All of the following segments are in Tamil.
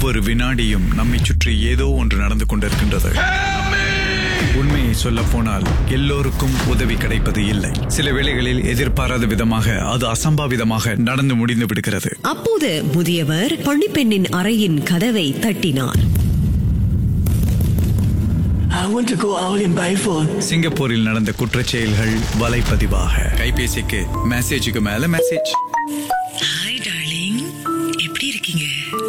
ஒவ்வொரு வினாடியும் நம்மை சுற்றி ஏதோ ஒன்று நடந்து கொண்டிருக்கின்றது உண்மையை சொல்ல போனால் எல்லோருக்கும் உதவி கிடைப்பது இல்லை சில வேளைகளில் எதிர்பாராத விதமாக அது அசம்பாவிதமாக நடந்து முடிந்து விடுகிறது அப்போது முதியவர் பணிப்பெண்ணின் அறையின் கதவை தட்டினார் I want to go out in my phone. சிங்கப்பூரில் நடந்த குற்றச் செயல்கள் வலைப்பதிவாக கைபேசிக்கு மெசேஜுக்கு மேல மெசேஜ் ஹாய் டார்லிங் எப்படி இருக்கீங்க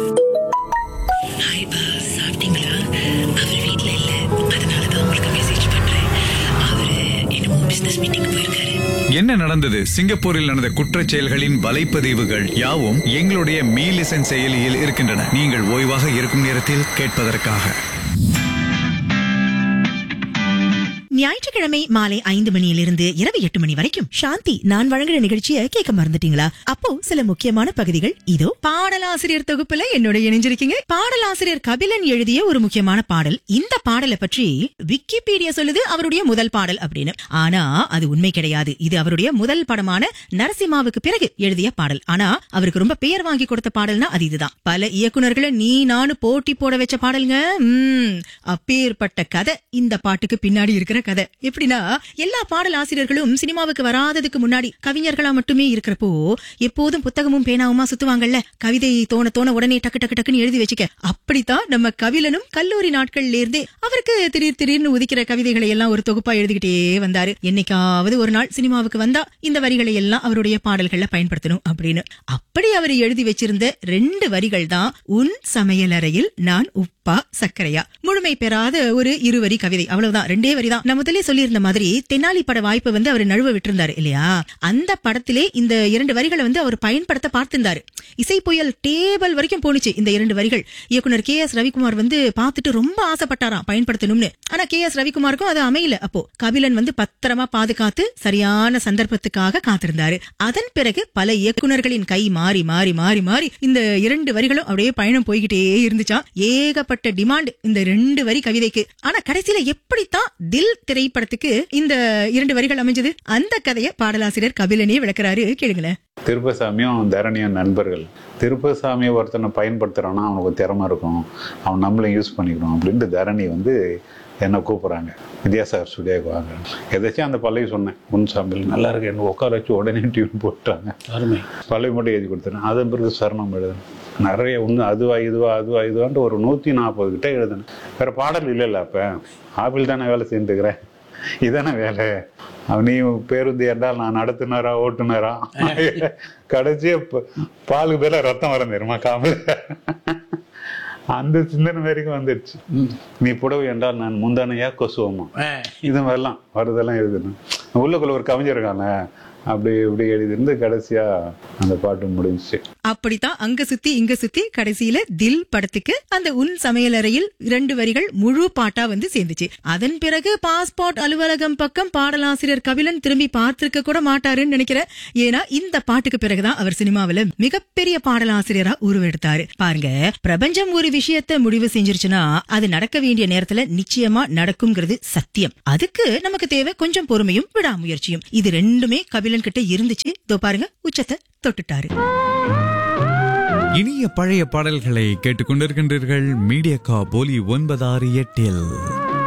ஹாய் பா சாப்பிட்டீங்களா அவர் வீட்ல இல்ல அதனால தான் உங்களுக்கு மெசேஜ் பண்றேன் அவரு என்னமோ பிசினஸ் மீட்டிங் போயிருக்காரு என்ன நடந்தது சிங்கப்பூரில் நடந்த குற்றச் செயல்களின் வலைப்பதிவுகள் யாவும் எங்களுடைய மீ லிசன் செயலியில் இருக்கின்றன நீங்கள் ஓய்வாக இருக்கும் நேரத்தில் கேட்பதற்காக ஞாயிற்றுக்கிழமை மாலை ஐந்து மணியிலிருந்து இரவு எட்டு மணி வரைக்கும் சாந்தி நான் வழங்குற நிகழ்ச்சியை கேட்க மறந்துட்டீங்களா அப்போ சில முக்கியமான பகுதிகள் இதோ பாடலாசிரியர் தொகுப்புல என்னோட இணைஞ்சிருக்கீங்க பாடலாசிரியர் கபிலன் எழுதிய ஒரு முக்கியமான பாடல் இந்த பாடலை பற்றி விக்கிபீடியா சொல்லுது அவருடைய முதல் பாடல் அப்படின்னு ஆனா அது உண்மை கிடையாது இது அவருடைய முதல் படமான நரசிம்மாவுக்கு பிறகு எழுதிய பாடல் ஆனா அவருக்கு ரொம்ப பெயர் வாங்கி கொடுத்த பாடல்னா அது இதுதான் பல இயக்குனர்களை நீ நானு போட்டி போட வச்ச பாடலுங்க உம் அப்பேற்பட்ட கதை இந்த பாட்டுக்கு பின்னாடி இருக்கிற கதை எப்படின்னா எல்லா பாடல் ஆசிரியர்களும் சினிமாவுக்கு வராததுக்கு முன்னாடி கவிஞர்களா மட்டுமே இருக்கிறப்போ எப்போதும் புத்தகமும் பேனாவுமா சுத்துவாங்கல்ல கவிதை தோண தோண உடனே டக்கு டக்கு டக்குன்னு எழுதி வச்சுக்க அப்படித்தான் நம்ம கபிலனும் கல்லூரி நாட்கள்ல இருந்தே அவருக்கு திடீர் திடீர்னு உதிக்கிற கவிதைகளை எல்லாம் ஒரு தொகுப்பா எழுதிக்கிட்டே வந்தாரு என்னைக்காவது ஒரு நாள் சினிமாவுக்கு வந்தா இந்த வரிகளை எல்லாம் அவருடைய பாடல்கள்ல பயன்படுத்தணும் அப்படின்னு அப்படி அவர் எழுதி வச்சிருந்த ரெண்டு வரிகள் தான் உன் சமையலறையில் நான் உப்பா சர்க்கரையா முழுமை பெறாத ஒரு இருவரி கவிதை அவ்வளவுதான் ரெண்டே வரி தான் நான் முதலே சொல்லியிருந்த மாதிரி தென்னாலி பட வாய்ப்பை வந்து அவர் நழுவ விட்டிருந்தாரு இல்லையா அந்த படத்திலே இந்த இரண்டு வரிகளை வந்து அவர் பயன்படுத்த பார்த்திருந்தாரு இசை புயல் டேபிள் வரைக்கும் போனுச்சு இந்த இரண்டு வரிகள் இயக்குனர் கே எஸ் ரவிக்குமார் வந்து பார்த்துட்டு ரொம்ப ஆசைப்பட்டாராம் பயன்படுத்தணும்னு ஆனா கே எஸ் ரவிக்குமாருக்கும் அது அமையல அப்போ கபிலன் வந்து பத்திரமா பாதுகாத்து சரியான சந்தர்ப்பத்துக்காக காத்திருந்தாரு அதன் பிறகு பல இயக்குனர்களின் கை மாறி மாறி மாறி மாறி இந்த இரண்டு வரிகளும் அப்படியே பயணம் போய்கிட்டே இருந்துச்சாம் ஏகப்பட்ட டிமாண்ட் இந்த ரெண்டு வரி கவிதைக்கு ஆனா கடைசியில எப்படித்தான் தில் திரைப்படத்துக்கு இந்த இரண்டு வரிகள் அமைஞ்சது அந்த கதையை பாடலாசிரியர் கபிலனே விளக்குறாரு கேளுங்களேன் திருப்பசாமியும் தரணியும் நண்பர்கள் திருப்பசாமியை ஒருத்தனை பயன்படுத்துறான்னா அவனுக்கு திறமை இருக்கும் அவன் நம்மளையும் யூஸ் பண்ணிக்கணும் அப்படின்ட்டு தரணி வந்து என்னை கூப்பிட்றாங்க வித்யாசாகர் ஸ்டுடியோக்கு வாங்க எதாச்சும் அந்த பல்லவி சொன்னேன் உன் சாமியில் நல்லா இருக்கு என்ன உட்கார வச்சு உடனே டியூன் போட்டாங்க அருமை பல்லவி மட்டும் எழுதி கொடுத்துறேன் அதன் பிறகு சரணம் எழுதுனேன் நிறைய ஒன்று அதுவா இதுவா அதுவா இதுவான்ட்டு ஒரு நூற்றி நாற்பது கிட்ட எழுதுனேன் வேற பாடல் இல்லைல்ல அப்போ ஆப்பிள் தானே வேலை செஞ்சுக்கிறேன் இதானே வேலை அவன் நீ பேருந்து என்றால் நான் நடத்துனரா ஓட்டுனரா கடைசியா ப- பாலுக்கு பேர ரத்தம் வரம் தெரியுமா காமல் அந்த சிந்தனை வரைக்கும் வந்துடுச்சு நீ புடவை என்றால் நான் முந்தானையா கொசுவமா இது மாதிரிலாம் வருதெல்லாம் எழுதணும் உள்ளுக்குள்ள ஒரு கவிஞர் இருக்கானே அப்படி இப்படி எழுதிருந்து கடைசியா அந்த பாட்டு முடிஞ்சுச்சு அப்படித்தான் அங்க சுத்தி இங்க சுத்தி கடைசியில தில் படத்துக்கு அந்த உன் சமையலறையில் இரண்டு வரிகள் முழு பாட்டா வந்து சேர்ந்துச்சு அதன் பிறகு பாஸ்போர்ட் அலுவலகம் பக்கம் பாடலாசிரியர் கபிலன் திரும்பி பார்த்திருக்க கூட மாட்டாருன்னு நினைக்கிறேன் ஏன்னா இந்த பாட்டுக்கு பிறகுதான் அவர் சினிமாவுல மிகப்பெரிய பாடலாசிரியரா உருவெடுத்தாரு பாருங்க பிரபஞ்சம் ஒரு விஷயத்த முடிவு செஞ்சிருச்சுன்னா அது நடக்க வேண்டிய நேரத்துல நிச்சயமா நடக்கும்ங்கிறது சத்தியம் அதுக்கு நமக்கு தேவை கொஞ்சம் பொறுமையும் விடாமுயற்சியும் இது ரெண்டுமே கபிலன் கிட்ட இருந்துச்சு இதோ பாருங்க உச்சத்தை தொட்டுட்டாரு இனிய பழைய பாடல்களை கேட்டுக்கொண்டிருக்கின்றீர்கள் மீடியா கா போலி ஒன்பதாறு எட்டில்